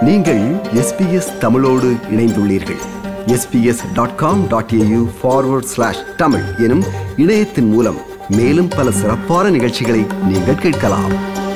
நீங்கள் எஸ்பிஎஸ் தமிழோடு இணைந்துள்ளீர்கள் SBS dot com dot AU forward slash Tamil எனும் இணையத்தின் மூலம் மேலும் பல சிறப்பான நிகழ்ச்சிகளை நீங்கள் கேட்கலாம்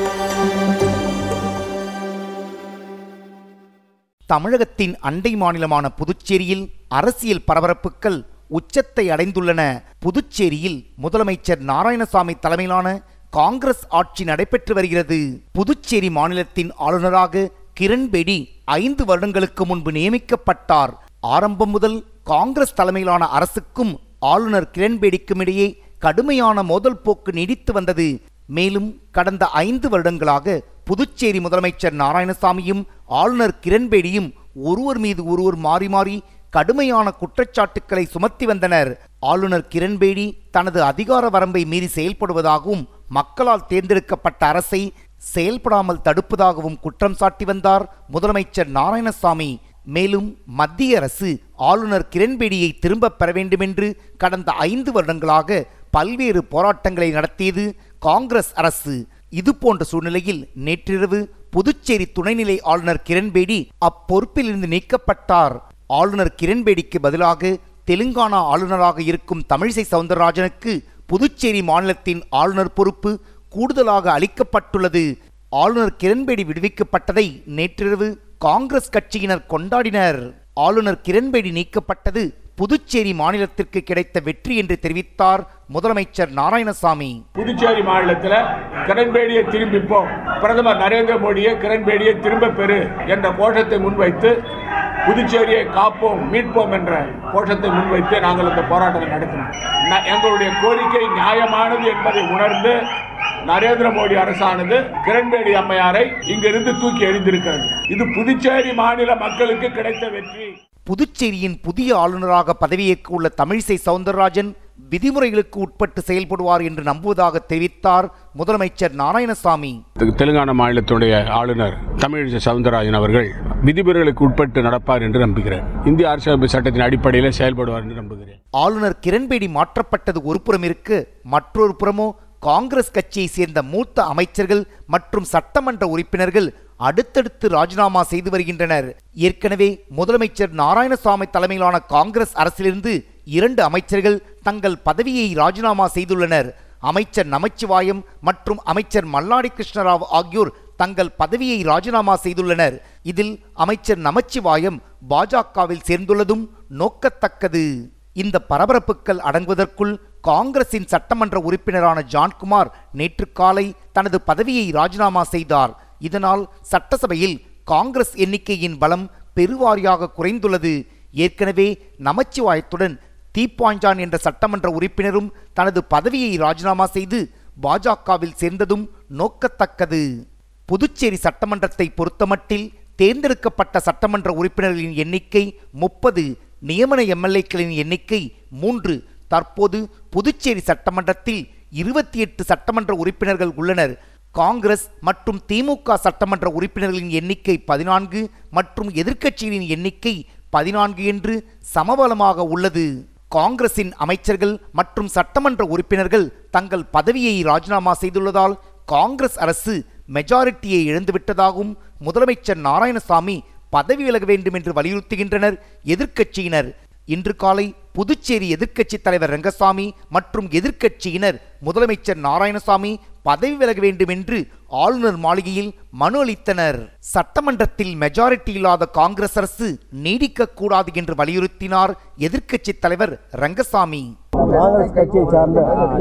தமிழகத்தின் அண்டை மாநிலமான புதுச்சேரியில் அரசியல் பரபரப்புகள் உச்சத்தை அடைந்துள்ளன புதுச்சேரியில் முதலமைச்சர் நாராயணசாமி தலைமையிலான காங்கிரஸ் ஆட்சி நடைபெற்று வருகிறது புதுச்சேரி மாநிலத்தின் ஆளுநராக கிரண்பேடி ஐந்து வருடங்களுக்கு முன்பு நியமிக்கப்பட்டார் ஆரம்பம் முதல் காங்கிரஸ் தலைமையிலான அரசுக்கும் ஆளுநர் கிரண்பேடிக்கும் இடையே கடுமையான மோதல் போக்கு நீடித்து வந்தது மேலும் கடந்த ஐந்து வருடங்களாக புதுச்சேரி முதலமைச்சர் நாராயணசாமியும் ஆளுநர் கிரண்பேடியும் ஒருவர் மீது ஒருவர் மாறி மாறி கடுமையான குற்றச்சாட்டுக்களை சுமத்தி வந்தனர் ஆளுநர் கிரண்பேடி தனது அதிகார வரம்பை மீறி செயல்படுவதாகவும் மக்களால் தேர்ந்தெடுக்கப்பட்ட அரசை செயல்படாமல் தடுப்பதாகவும் குற்றம் சாட்டி வந்தார் முதலமைச்சர் நாராயணசாமி மேலும் மத்திய அரசு ஆளுநர் கிரண்பேடியை திரும்பப் பெற வேண்டுமென்று கடந்த ஐந்து வருடங்களாக பல்வேறு போராட்டங்களை நடத்தியது காங்கிரஸ் அரசு இது போன்ற சூழ்நிலையில் நேற்றிரவு புதுச்சேரி துணைநிலை ஆளுநர் கிரண்பேடி அப்பொறுப்பிலிருந்து நீக்கப்பட்டார் ஆளுநர் கிரண்பேடிக்கு பதிலாக தெலுங்கானா ஆளுநராக இருக்கும் தமிழிசை சவுந்தரராஜனுக்கு புதுச்சேரி மாநிலத்தின் ஆளுநர் பொறுப்பு கூடுதலாக அளிக்கப்பட்டுள்ளது ஆளுநர் கிரண்பேடி விடுவிக்கப்பட்டதை நேற்றிரவு காங்கிரஸ் கட்சியினர் கொண்டாடினர் ஆளுநர் கிரண்பேடி நீக்கப்பட்டது புதுச்சேரி மாநிலத்திற்கு கிடைத்த வெற்றி என்று தெரிவித்தார் முதலமைச்சர் நாராயணசாமி புதுச்சேரி மாநிலத்தில் கிரண்பேடியை திரும்பிப்போம் பிரதமர் நரேந்திர மோடியை கிரண்பேடியை திரும்ப பெறு என்ற கோஷத்தை முன்வைத்து புதுச்சேரியை காப்போம் மீட்போம் என்ற கோஷத்தை முன்வைத்து நாங்கள் இந்த போராட்டத்தை நடத்தினோம் ந- எங்களுடைய கோரிக்கை நியாயமானது என்பதை உணர்ந்து நரேந்திர மோடி அரசானது கிரண்பேடி அம்மையாரை இங்கிருந்து தூக்கி எறிந்திருக்கிறது இது புதுச்சேரி மாநில மக்களுக்கு கிடைத்த வெற்றி புதுச்சேரியின் புதிய ஆளுநராக பதவியேற்க உள்ள தமிழிசை சவுந்தரராஜன் விதிமுறைகளுக்கு உட்பட்டு செயல்படுவார் என்று நம்புவதாக தெரிவித்தார் முதலமைச்சர் நாராயணசாமி தெலுங்கானா மாநிலத்துடைய ஆளுநர் தமிழிசை சவுந்தரராஜன் அவர்கள் விதிமுறைகளுக்கு உட்பட்டு நடப்பார் என்று நம்புகிறேன் இந்திய அரசியலமைப்பு சட்டத்தின் அடிப்படையில் செயல்படுவார் என்று நம்புகிறேன் ஆளுநர் கிரண்பேடி மாற்றப்பட்டது ஒரு புறம் இருக்க மற்றொரு புறமோ காங்கிரஸ் கட்சியை சேர்ந்த மூத்த அமைச்சர்கள் மற்றும் சட்டமன்ற உறுப்பினர்கள் அடுத்தடுத்து ராஜினாமா செய்து வருகின்றனர் ஏற்கனவே முதலமைச்சர் நாராயணசாமி தலைமையிலான காங்கிரஸ் அரசிலிருந்து இரண்டு அமைச்சர்கள் தங்கள் பதவியை ராஜினாமா செய்துள்ளனர் அமைச்சர் நமச்சிவாயம் மற்றும் அமைச்சர் மல்லாடி கிருஷ்ணராவ் ஆகியோர் தங்கள் பதவியை ராஜினாமா செய்துள்ளனர் இதில் அமைச்சர் நமச்சிவாயம் பாஜகவில் சேர்ந்துள்ளதும் நோக்கத்தக்கது இந்த பரபரப்புகள் அடங்குவதற்குள் காங்கிரசின் சட்டமன்ற உறுப்பினரான ஜான்குமார் நேற்று காலை தனது பதவியை ராஜினாமா செய்தார் இதனால் சட்டசபையில் காங்கிரஸ் எண்ணிக்கையின் பலம் பெருவாரியாக குறைந்துள்ளது ஏற்கனவே நமச்சிவாயத்துடன் தீப்பாஞ்சான் என்ற சட்டமன்ற உறுப்பினரும் தனது பதவியை ராஜினாமா செய்து பாஜகவில் சேர்ந்ததும் நோக்கத்தக்கது புதுச்சேரி சட்டமன்றத்தை பொறுத்தமட்டில் தேர்ந்தெடுக்கப்பட்ட சட்டமன்ற உறுப்பினர்களின் எண்ணிக்கை முப்பது நியமன எம்எல்ஏக்களின் எண்ணிக்கை மூன்று தற்போது புதுச்சேரி சட்டமன்றத்தில் இருபத்தி எட்டு சட்டமன்ற உறுப்பினர்கள் உள்ளனர் காங்கிரஸ் மற்றும் திமுக சட்டமன்ற உறுப்பினர்களின் எண்ணிக்கை பதினான்கு மற்றும் எதிர்க்கட்சிகளின் எண்ணிக்கை பதினான்கு என்று சமபலமாக உள்ளது காங்கிரசின் அமைச்சர்கள் மற்றும் சட்டமன்ற உறுப்பினர்கள் தங்கள் பதவியை ராஜினாமா செய்துள்ளதால் காங்கிரஸ் அரசு மெஜாரிட்டியை இழந்துவிட்டதாகவும் முதலமைச்சர் நாராயணசாமி பதவி விலக வேண்டும் என்று வலியுறுத்துகின்றனர் எதிர்க்கட்சியினர் இன்று காலை புதுச்சேரி எதிர்க்கட்சித் தலைவர் ரங்கசாமி மற்றும் எதிர்க்கட்சியினர் முதலமைச்சர் நாராயணசாமி பதவி விலக வேண்டும் என்று ஆளுநர் மாளிகையில் மனு அளித்தனர் சட்டமன்றத்தில் மெஜாரிட்டி இல்லாத காங்கிரஸ் அரசு நீடிக்கக்கூடாது என்று வலியுறுத்தினார் எதிர்க்கட்சித் தலைவர் ரங்கசாமி காங்கிரஸ் கட்சியை சார்ந்த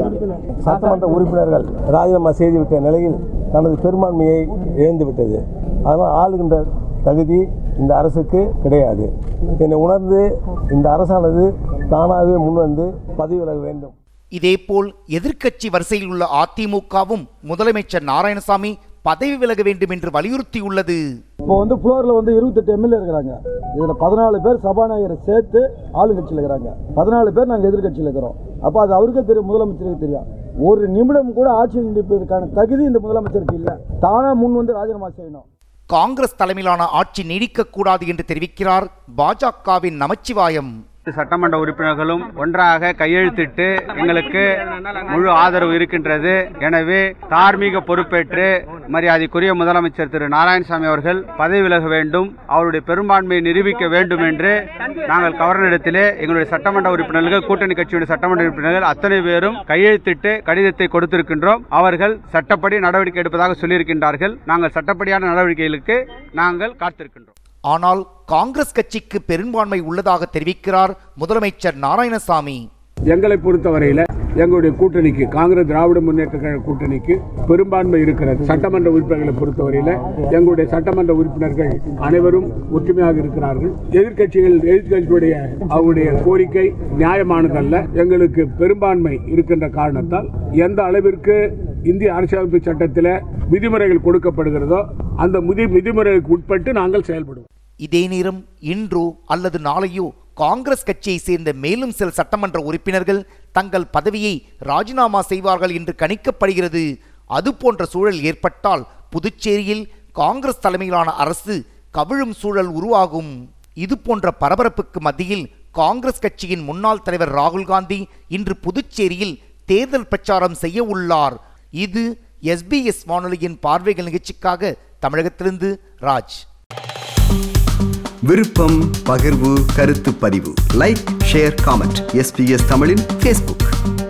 சட்டமன்ற உறுப்பினர்கள் ராஜினாமா செய்துவிட்ட நிலையில் தனது பெரும்பான்மையை இழந்துவிட்டது அதனால் ஆளுகின்ற தகுதி இந்த அரசுக்கு கிடையாது இதனை உணர்ந்து இந்த அரசானது தானாகவே முன்வந்து பதவி விலக வேண்டும் இதேபோல் எதிர்க்கட்சி வரிசையில் உள்ள அதிமுகவும் முதலமைச்சர் நாராயணசாமி பதவி விலக வேண்டும் என்று வலியுறுத்தியுள்ளது இப்போ வந்து ஃப்ளோரில் வந்து இருபத்தெட்டு எம்எல்ஏ இருக்கிறாங்க இதில் பதினாலு பேர் சபாநாயகரை சேர்த்து ஆளுங்கட்சியில் இருக்கிறாங்க பதினாலு பேர் நாங்கள் எதிர்க்கட்சியில் இருக்கிறோம் அப்போ அது அவருக்கே தெரியும் முதலமைச்சருக்கு தெரியும் ஒரு நிமிடம் கூட ஆட்சி நீடிப்பதற்கான தகுதி இந்த முதலமைச்சருக்கு இல்லை தானாக முன் வந்து ராஜினாமா செய்யணும் காங்கிரஸ் தலைமையிலான ஆட்சி நீடிக்கக்கூடாது என்று தெரிவிக்கிறார் பாஜகவின் நமச்சிவாயம் சட்டமன்ற உறுப்பினர்களும் ஒன்றாக கையெழுத்திட்டு எங்களுக்கு முழு ஆதரவு இருக்கின்றது எனவே தார்மீக பொறுப்பேற்று மரியாதைக்குரிய முதலமைச்சர் திரு நாராயணசாமி அவர்கள் பதவி விலக வேண்டும் அவருடைய பெரும்பான்மையை நிரூபிக்க வேண்டும் என்று நாங்கள் கவர்னரிடத்திலே எங்களுடைய சட்டமன்ற உறுப்பினர்கள் கூட்டணி கட்சியுடைய சட்டமன்ற உறுப்பினர்கள் அத்தனை பேரும் கையெழுத்திட்டு கடிதத்தை கொடுத்திருக்கின்றோம் அவர்கள் சட்டப்படி நடவடிக்கை எடுப்பதாக சொல்லியிருக்கின்றார்கள் நாங்கள் சட்டப்படியான நடவடிக்கைகளுக்கு நாங்கள் காத்திருக்கின்றோம் ஆனால் காங்கிரஸ் கட்சிக்கு பெரும்பான்மை உள்ளதாக தெரிவிக்கிறார் முதலமைச்சர் நாராயணசாமி எங்களை பொறுத்தவரையில எங்களுடைய கூட்டணிக்கு காங்கிரஸ் திராவிட முன்னேற்ற கழக கூட்டணிக்கு பெரும்பான்மை இருக்கிறது சட்டமன்ற உறுப்பினர்களை பொறுத்தவரையில எங்களுடைய சட்டமன்ற உறுப்பினர்கள் அனைவரும் ஒற்றுமையாக இருக்கிறார்கள் எதிர்க்கட்சிகள் எதிர்க்கட்சியுடைய அவருடைய கோரிக்கை நியாயமானதல்ல எங்களுக்கு பெரும்பான்மை இருக்கின்ற காரணத்தால் எந்த அளவிற்கு இந்திய அரசியலமைப்பு சட்டத்தில் விதிமுறைகள் கொடுக்கப்படுகிறதோ அந்த விதி விதிமுறைகளுக்கு உட்பட்டு நாங்கள் செயல்படுவோம் இதே நேரம் இன்றோ அல்லது நாளையோ காங்கிரஸ் கட்சியை சேர்ந்த மேலும் சில சட்டமன்ற உறுப்பினர்கள் தங்கள் பதவியை ராஜினாமா செய்வார்கள் என்று கணிக்கப்படுகிறது அது போன்ற சூழல் ஏற்பட்டால் புதுச்சேரியில் காங்கிரஸ் தலைமையிலான அரசு கவிழும் சூழல் உருவாகும் இது போன்ற பரபரப்புக்கு மத்தியில் காங்கிரஸ் கட்சியின் முன்னாள் தலைவர் ராகுல் காந்தி இன்று புதுச்சேரியில் தேர்தல் பிரச்சாரம் செய்ய உள்ளார் இது எஸ்பிஎஸ் வானொலியின் பார்வைகள் நிகழ்ச்சிக்காக தமிழகத்திலிருந்து ராஜ் விருப்பம் பகிர்வு கருத்து பதிவு லைக் ஷேர் காமெண்ட் எஸ்பிஎஸ் தமிழின் ஃபேஸ்புக்